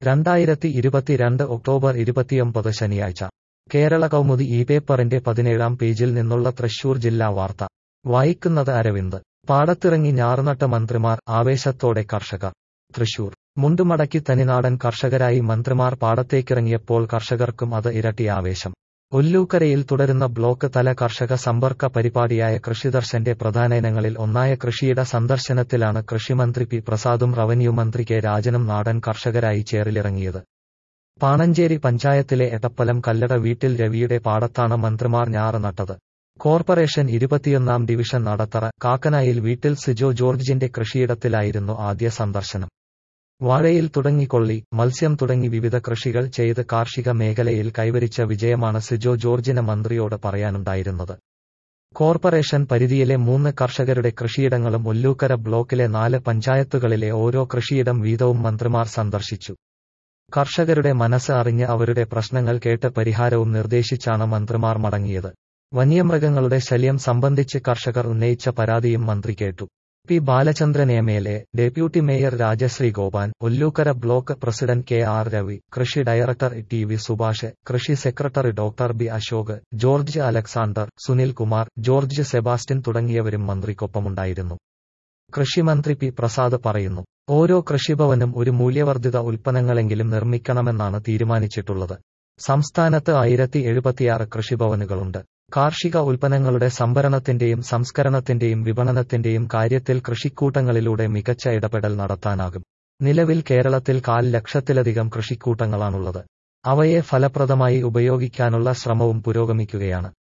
രണ്ടായിരത്തി ഇരുപത്തിരണ്ട് ഒക്ടോബർ ഇരുപത്തിയൊമ്പത് ശനിയാഴ്ച കേരള കൗമുദി ഈ പേപ്പറിന്റെ പതിനേഴാം പേജിൽ നിന്നുള്ള തൃശൂർ ജില്ലാ വാർത്ത വായിക്കുന്നത് അരവിന്ദ് പാടത്തിറങ്ങി ഞാറുനട്ട മന്ത്രിമാർ ആവേശത്തോടെ കർഷകർ തൃശൂർ മുണ്ടുമടക്കി തനിനാടൻ കർഷകരായി മന്ത്രിമാർ പാടത്തേക്കിറങ്ങിയപ്പോൾ കർഷകർക്കും അത് ഇരട്ടി ആവേശം ഒല്ലൂക്കരയിൽ തുടരുന്ന ബ്ലോക്ക് തല കർഷക സമ്പർക്ക പരിപാടിയായ കൃഷിദർശന്റെ പ്രധാന ഇനങ്ങളിൽ ഒന്നായ കൃഷിയിട സന്ദർശനത്തിലാണ് കൃഷിമന്ത്രി പി പ്രസാദും റവന്യൂ മന്ത്രി കെ രാജനും നാടൻ കർഷകരായി ചേറിലിറങ്ങിയത് പാണഞ്ചേരി പഞ്ചായത്തിലെ എടപ്പലം കല്ലട വീട്ടിൽ രവിയുടെ പാടത്താണ് മന്ത്രിമാർ ഞാറ് നട്ടത് കോർപ്പറേഷൻ ഇരുപത്തിയൊന്നാം ഡിവിഷൻ നടത്തറ കാക്കനായിൽ വീട്ടിൽ സിജോ ജോർജിന്റെ കൃഷിയിടത്തിലായിരുന്നു ആദ്യ സന്ദർശനം വാഴയിൽ തുടങ്ങിക്കൊള്ളി മത്സ്യം തുടങ്ങി വിവിധ കൃഷികൾ ചെയ്ത് കാർഷിക മേഖലയിൽ കൈവരിച്ച വിജയമാണ് സിജോ ജോർജിന് മന്ത്രിയോട് പറയാനുണ്ടായിരുന്നത് കോർപ്പറേഷൻ പരിധിയിലെ മൂന്ന് കർഷകരുടെ കൃഷിയിടങ്ങളും ഒല്ലൂക്കര ബ്ലോക്കിലെ നാല് പഞ്ചായത്തുകളിലെ ഓരോ കൃഷിയിടം വീതവും മന്ത്രിമാർ സന്ദർശിച്ചു കർഷകരുടെ മനസ്സ് അറിഞ്ഞ് അവരുടെ പ്രശ്നങ്ങൾ കേട്ട് പരിഹാരവും നിർദ്ദേശിച്ചാണ് മന്ത്രിമാർ മടങ്ങിയത് വന്യമൃഗങ്ങളുടെ ശല്യം സംബന്ധിച്ച് കർഷകർ ഉന്നയിച്ച പരാതിയും മന്ത്രി കേട്ടു P Balachandran M L A deputy mayor Rajashree Gopan Ollukkara block president K R Ravi കൃഷി ഡയറക്ടർ ടി വി സുഭാഷ് കൃഷി secretary doctor B Ashok George Alexander Sunil Kumar George Sebastian തുടങ്ങിയവരും മന്ത്രിക്കൊപ്പമുണ്ടായിരുന്നു കൃഷിമന്ത്രി പി പ്രസാദ് പറയുന്നു ഓരോ കൃഷിഭവനും ഒരു മൂല്യവർദ്ധിത ഉൽപ്പന്നങ്ങളെങ്കിലും നിർമ്മിക്കണമെന്നാണ് തീരുമാനിച്ചിട്ടുള്ളത് സംസ്ഥാനത്ത് ആയിരത്തി എഴുപത്തിയാറ് കൃഷിഭവനുകളുണ്ട് കാർഷിക ഉൽപ്പന്നങ്ങളുടെ സംഭരണത്തിന്റെയും സംസ്കരണത്തിന്റെയും വിപണനത്തിന്റെയും കാര്യത്തിൽ കൃഷിക്കൂട്ടങ്ങളിലൂടെ മികച്ച ഇടപെടൽ നടത്താനാകും നിലവിൽ കേരളത്തിൽ കാൽ ലക്ഷത്തിലധികം കൃഷിക്കൂട്ടങ്ങളാണുള്ളത് അവയെ ഫലപ്രദമായി ഉപയോഗിക്കാനുള്ള ശ്രമവും പുരോഗമിക്കുകയാണ്